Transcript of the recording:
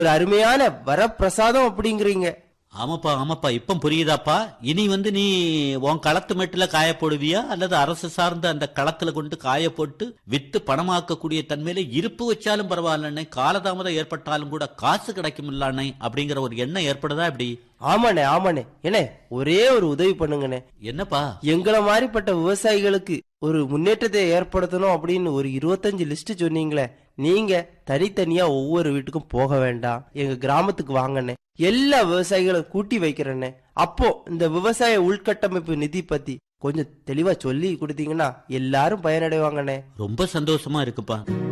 ஒரு அருமையான வரப்பிரசாதம் அப்படிங்கிறீங்க ஆமாப்பா ஆமாப்பா இப்ப புரியுதாப்பா இனி வந்து நீ உன் களத்து மெட்டுல காய போடுவியா அல்லது அரசு சார்ந்த அந்த களத்துல கொண்டு காய போட்டு வித்து பணமாக்கக்கூடிய தன்மையில இருப்பு வச்சாலும் பரவாயில்லண்ணே காலதாமதம் ஏற்பட்டாலும் கூட காசு கிடைக்குமில்லானே அப்படிங்கிற ஒரு எண்ணம் ஏற்படுதா இப்படி ஆமாண்ணே ஆமாண்ணே என்ன ஒரே ஒரு உதவி பண்ணுங்கண்ணே என்னப்பா எங்களை மாதிரிப்பட்ட விவசாயிகளுக்கு ஒரு முன்னேற்றத்தை ஏற்படுத்தணும் அப்படின்னு ஒரு இருபத்தஞ்சு லிஸ்ட் சொன்னீங்களே நீங்க தனித்தனியா ஒவ்வொரு வீட்டுக்கும் போக வேண்டாம் எங்க கிராமத்துக்கு வாங்கண்ணே எல்லா விவசாயிகளும் கூட்டி வைக்கிறேண்ணே அப்போ இந்த விவசாய உள்கட்டமைப்பு நிதி பத்தி கொஞ்சம் தெளிவா சொல்லி கொடுத்தீங்கன்னா எல்லாரும் பயனடைவாங்கண்ணே ரொம்ப சந்தோஷமா இருக்குப்பா